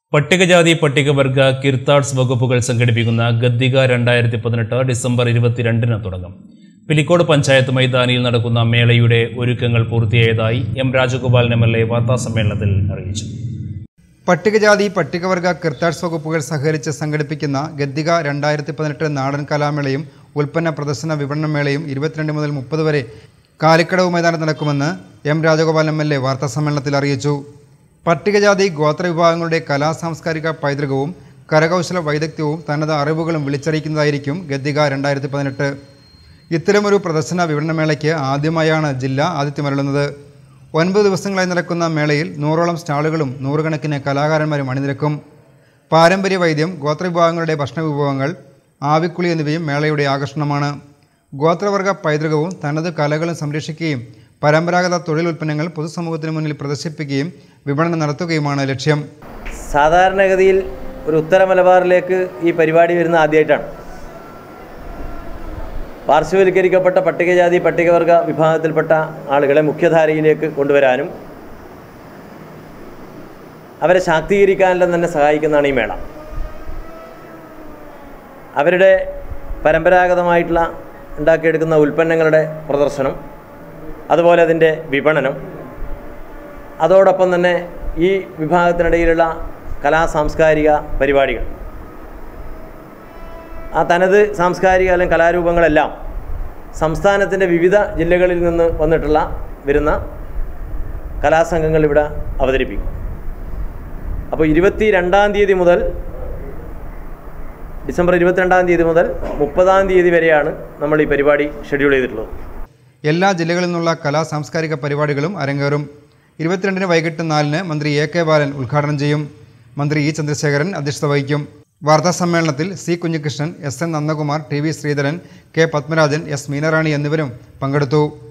പട്ടികജാതി പട്ടികവർഗ കിർത്താഡ്സ് വകുപ്പുകൾ സംഘടിപ്പിക്കുന്ന ഗദ്ദിക രണ്ടായിരത്തി പതിനെട്ട് ഡിസംബർ ഇരുപത്തിരണ്ടിന് തുടങ്ങും പിലിക്കോട് പഞ്ചായത്ത് മൈതാനിയിൽ നടക്കുന്ന മേളയുടെ ഒരുക്കങ്ങൾ പൂർത്തിയായതായി M Rajagopalan M L A വാർത്താസമ്മേളനത്തിൽ അറിയിച്ചു പട്ടികജാതി പട്ടികവർഗ കിർത്താഡ്സ് വകുപ്പുകൾ സഹകരിച്ച് സംഘടിപ്പിക്കുന്ന ഗദ്ദിക രണ്ടായിരത്തി പതിനെട്ട് നാടൻ കലാമേളയും ഉൽപ്പന്ന പ്രദർശന വിപണന മേളയും ഇരുപത്തിരണ്ട് മുതൽ മുപ്പത് വരെ കാലിക്കടവ് മൈതാനത്ത് നടക്കുമെന്ന് M Rajagopalan M L A വാർത്താസമ്മേളനത്തിൽ അറിയിച്ചു പട്ടികജാതി ഗോത്ര വിഭാഗങ്ങളുടെ കലാ സാംസ്കാരിക പൈതൃകവും കരകൗശല വൈദഗ്ധ്യവും തനത് അറിവുകളും വിളിച്ചറിയിക്കുന്നതായിരിക്കും ഗദ്ദിക രണ്ടായിരത്തി പതിനെട്ട് ഇത്തരമൊരു പ്രദർശന വിപണനമേളയ്ക്ക് ആദ്യമായാണ് ജില്ല ആതിഥ്യമരുളുന്നത് ഒൻപത് ദിവസങ്ങളായി നടക്കുന്ന മേളയിൽ നൂറോളം സ്റ്റാളുകളും നൂറുകണക്കിന് കലാകാരന്മാരും അണിനിരക്കും പാരമ്പര്യ വൈദ്യം ഗോത്രവിഭാഗങ്ങളുടെ ഭക്ഷണവിഭവങ്ങൾ ആവിക്കുളി എന്നിവയും മേളയുടെ ആകർഷണമാണ് ഗോത്രവർഗ പൈതൃകവും തനത് കലകളും സംരക്ഷിക്കുകയും പരമ്പരാഗത തൊഴിൽ ഉൽപ്പന്നങ്ങൾ പൊതുസമൂഹത്തിന് മുന്നിൽ പ്രദർശിപ്പിക്കുകയും വിപണനം നടത്തുകയുമാണ് ലക്ഷ്യം സാധാരണഗതിയിൽ ഒരു ഉത്തര മലബാറിലേക്ക് ഈ പരിപാടി വരുന്ന ആദ്യമായിട്ടാണ് പാർശ്വവൽക്കരിക്കപ്പെട്ട പട്ടികജാതി പട്ടികവർഗ വിഭാഗത്തിൽപ്പെട്ട ആളുകളെ മുഖ്യധാരയിലേക്ക് കൊണ്ടുവരാനും അവരെ ശാക്തീകരിക്കാനെല്ലാം തന്നെ സഹായിക്കുന്നതാണ് ഈ മേള അവരുടെ പരമ്പരാഗതമായിട്ടുള്ള ഉണ്ടാക്കിയെടുക്കുന്ന ഉൽപ്പന്നങ്ങളുടെ പ്രദർശനം അതുപോലെ അതിൻ്റെ വിപണനം അതോടൊപ്പം തന്നെ ഈ വിഭാഗത്തിനിടയിലുള്ള കലാ സാംസ്കാരിക പരിപാടികൾ ആ തനത് സാംസ്കാരിക അല്ലെങ്കിൽ കലാരൂപങ്ങളെല്ലാം സംസ്ഥാനത്തിൻ്റെ വിവിധ ജില്ലകളിൽ നിന്ന് വന്നിട്ടുള്ള വരുന്ന കലാസംഘങ്ങൾ ഇവിടെ അവതരിപ്പിക്കും അപ്പോൾ ഇരുപത്തി രണ്ടാം തീയതി മുതൽ ഡിസംബർ ഇരുപത്തിരണ്ടാം തീയതി മുതൽ മുപ്പതാം തീയതി വരെയാണ് നമ്മൾ ഈ പരിപാടി ഷെഡ്യൂൾ ചെയ്തിട്ടുള്ളത് എല്ലാ ജില്ലകളിൽ നിന്നുള്ള കലാ സാംസ്കാരിക പരിപാടികളും അരങ്ങേറും ഇരുപത്തിരണ്ടിന് വൈകിട്ട് നാലിന് മന്ത്രി എ കെ ബാലൻ ഉദ്ഘാടനം ചെയ്യും മന്ത്രി ഇ ചന്ദ്രശേഖരൻ അധ്യക്ഷത വഹിക്കും വാർത്താ സമ്മേളനത്തിൽ C Kunhikrishnan S N Nandakumar T V Sreedharan K Padmarajan S Meenarani എന്നിവരും പങ്കെടുത്തു